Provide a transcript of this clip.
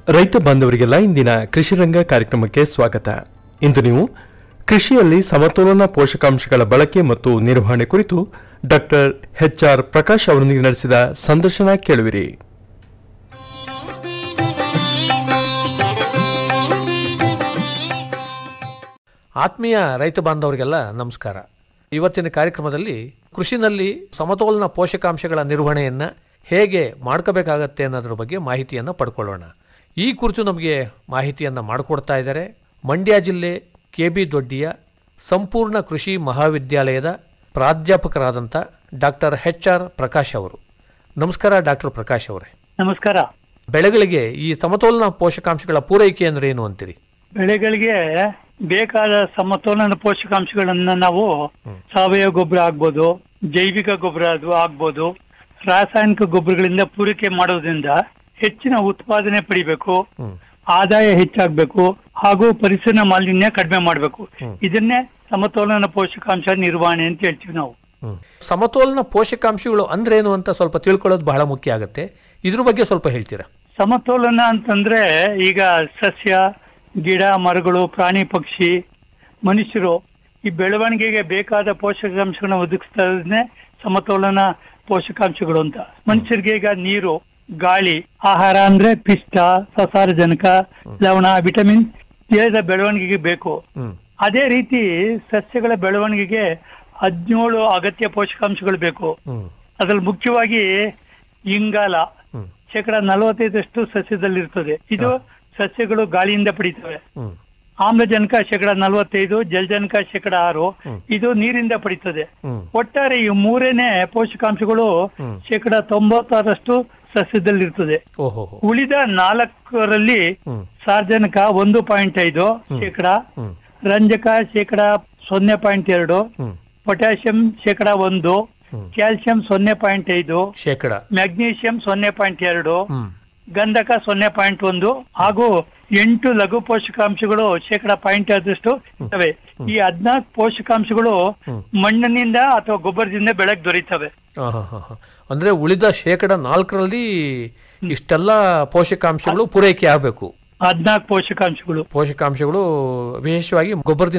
ರೈತ ಬಾಂಧವರಿಗೆಲ್ಲ ಇಂದಿನ ಕೃಷಿ ರಂಗ ಕಾರ್ಯಕ್ರಮಕ್ಕೆ ಸ್ವಾಗತ ಇಂದು ನೀವು ಕೃಷಿಯಲ್ಲಿ ಸಮತೋಲನ ಪೋಷಕಾಂಶಗಳ ಬಳಕೆ ಮತ್ತು ನಿರ್ವಹಣೆ ಕುರಿತು ಡಾಕ್ಟರ್ ಎಚ್ ಆರ್ ಪ್ರಕಾಶ್ ಅವರೊಂದಿಗೆ ನಡೆಸಿದ ಸಂದರ್ಶನ ಕೇಳುವಿರಿ ಆತ್ಮೀಯ ರೈತ ಬಾಂಧವರಿಗೆಲ್ಲ ನಮಸ್ಕಾರ ಇವತ್ತಿನ ಕಾರ್ಯಕ್ರಮದಲ್ಲಿ ಕೃಷಿನಲ್ಲಿ ಸಮತೋಲನ ಪೋಷಕಾಂಶಗಳ ನಿರ್ವಹಣೆಯನ್ನು ಹೇಗೆ ಮಾಡ್ಕೋಬೇಕಾಗತ್ತೆ ಅನ್ನೋದ್ರ ಬಗ್ಗೆ ಮಾಹಿತಿಯನ್ನು ಪಡ್ಕೊಳ್ಳೋಣ ಈ ಕುರಿತು ನಮಗೆ ಮಾಹಿತಿಯನ್ನು ಮಾಡಿಕೊಡ್ತಾ ಇದ್ದಾರೆ ಮಂಡ್ಯ ಜಿಲ್ಲೆ ಕೆ ಬಿ ದೊಡ್ಡಿಯ ಸಂಪೂರ್ಣ ಕೃಷಿ ಮಹಾವಿದ್ಯಾಲಯದ ಪ್ರಾಧ್ಯಾಪಕರಾದಂಥ ಡಾಕ್ಟರ್ ಎಚ್ ಆರ್ ಪ್ರಕಾಶ್ ಅವರು ನಮಸ್ಕಾರ ಡಾಕ್ಟರ್ ಪ್ರಕಾಶ್ ಅವರೇ ನಮಸ್ಕಾರ ಬೆಳೆಗಳಿಗೆ ಈ ಸಮತೋಲನ ಪೋಷಕಾಂಶಗಳ ಪೂರೈಕೆ ಅಂದ್ರೆ ಏನು ಅಂತೀರಿ ಬೆಳೆಗಳಿಗೆ ಬೇಕಾದ ಸಮತೋಲನ ಪೋಷಕಾಂಶಗಳನ್ನ ನಾವು ಸಾವಯವ ಗೊಬ್ಬರ ಆಗ್ಬೋದು ಜೈವಿಕ ಗೊಬ್ಬರ ಅದು ಆಗ್ಬೋದು ರಾಸಾಯನಿಕ ಗೊಬ್ಬರಗಳಿಂದ ಪೂರೈಕೆ ಮಾಡೋದ್ರಿಂದ ಹೆಚ್ಚಿನ ಉತ್ಪಾದನೆ ಪಡಿಬೇಕು ಆದಾಯ ಹೆಚ್ಚಾಗ್ಬೇಕು ಹಾಗೂ ಪರಿಸರ ಮಾಲಿನ್ಯ ಕಡಿಮೆ ಮಾಡಬೇಕು ಇದನ್ನೇ ಸಮತೋಲನ ಪೋಷಕಾಂಶ ನಿರ್ವಹಣೆ ಅಂತ ಹೇಳ್ತೀವಿ ನಾವು ಸಮತೋಲನ ಪೋಷಕಾಂಶಗಳು ಅಂದ್ರೇನು ಅಂತ ಸ್ವಲ್ಪ ತಿಳ್ಕೊಳ್ಳೋದು ಬಹಳ ಮುಖ್ಯ ಆಗುತ್ತೆ ಇದ್ರ ಬಗ್ಗೆ ಸ್ವಲ್ಪ ಹೇಳ್ತೀರಾ ಸಮತೋಲನ ಅಂತಂದ್ರೆ ಈಗ ಸಸ್ಯ ಗಿಡ ಮರಗಳು ಪ್ರಾಣಿ ಪಕ್ಷಿ ಮನುಷ್ಯರು ಈ ಬೆಳವಣಿಗೆಗೆ ಬೇಕಾದ ಪೋಷಕಾಂಶಗಳನ್ನ ಒದಗಿಸ್ತದೇ ಸಮತೋಲನ ಪೋಷಕಾಂಶಗಳು ಅಂತ ಮನುಷ್ಯರಿಗೆ ಈಗ ನೀರು ಗಾಳಿ ಆಹಾರ ಅಂದ್ರೆ ಪಿಷ್ಟ ಸಸಾರಜನಕ ಲವಣ ವಿಟಮಿನ್ ದೇಹದ ಬೆಳವಣಿಗೆಗೆ ಬೇಕು ಹ್ಮ್ ಅದೇ ರೀತಿ ಸಸ್ಯಗಳ ಬೆಳವಣಿಗೆಗೆ ಹದಿನೇಳು ಅಗತ್ಯ ಪೋಷಕಾಂಶಗಳು ಬೇಕು ಹ್ಮ್ ಅದ್ರಲ್ಲಿ ಮುಖ್ಯವಾಗಿ ಇಂಗಾಲ ಹ್ಮ್ ಶೇಕಡ ನಲವತ್ತೈದಷ್ಟು ಸಸ್ಯದಲ್ಲಿರ್ತದೆ ಇದು ಸಸ್ಯಗಳು ಗಾಳಿಯಿಂದ ಪಡಿತವೆ ಹ್ಮ್ ಆಮ್ಲಜನಕ ಶೇಕಡ ನಲವತ್ತೈದು ಜಲಜನಕ ಶೇಕಡ ಆರು ಇದು ನೀರಿಂದ ಪಡಿತದೆ ಹ್ಮ್ ಒಟ್ಟಾರೆ ಈ ಮೂರೇನೆ ಪೋಷಕಾಂಶಗಳು ಹ್ಮ್. ಶೇಕಡ ತೊಂಬತ್ತಾರಷ್ಟು ಸಸ್ಯದಲ್ಲಿರ್ತದೆ ಓಹೋ ಉಳಿದ ನಾಲ್ಕರಲ್ಲಿ ಹ್ಮ್ ಸಾರ್ವಜನಿಕ ಒಂದು ಪಾಯಿಂಟ್ ಐದು ಶೇಕಡ ಹ್ಮ್ ರಂಜಕ ಶೇಕಡ ಸೊನ್ನೆ ಪಾಯಿಂಟ್ ಎರಡು ಹ್ಮ್ ಪೊಟ್ಯಾಷಿಯಂ ಶೇಕಡ ಒಂದು ಹ್ಮ್. ಕ್ಯಾಲ್ಸಿಯಂ ಸೊನ್ನೆ ಪಾಯಿಂಟ್ ಐದು ಶೇಕಡ ಮ್ಯಾಗ್ನೀಷಿಯಂ ಸೊನ್ನೆ ಪಾಯಿಂಟ್ ಎರಡು ಹ್ಮ್ ಗಂಧಕ ಸೊನ್ನೆ ಪಾಯಿಂಟ್ ಒಂದು ಹಾಗೂ ಎಂಟು ಲಘು ಪೋಷಕಾಂಶಗಳು ಶೇಕಡ ಪಾಯಿಂಟ್ ಆದಷ್ಟು ಇರ್ತವೆ ಈ ಹದ್ನಾಲ್ಕು ಪೋಷಕಾಂಶಗಳು ಮಣ್ಣಿನಿಂದ ಅಥವಾ ಗೊಬ್ಬರದಿಂದ ಬೆಳಕ್ ದೊರೀತವೆ ಆ, ಹ, ಹ, ಹ. ಅಂದ್ರೆ ಉಳಿದ ಶೇಕಡ ನಾಲ್ಕರಲ್ಲಿ ಇಷ್ಟೆಲ್ಲ ಪೋಷಕಾಂಶಗಳು ಪೂರೈಕೆ ಆಗಬೇಕು ಹದ್ನಾಲ್ಕು ಪೋಷಕಾಂಶಗಳು ಪೋಷಕಾಂಶಗಳು ವಿಶೇಷವಾಗಿ ಗೊಬ್ಬರದಿಂದ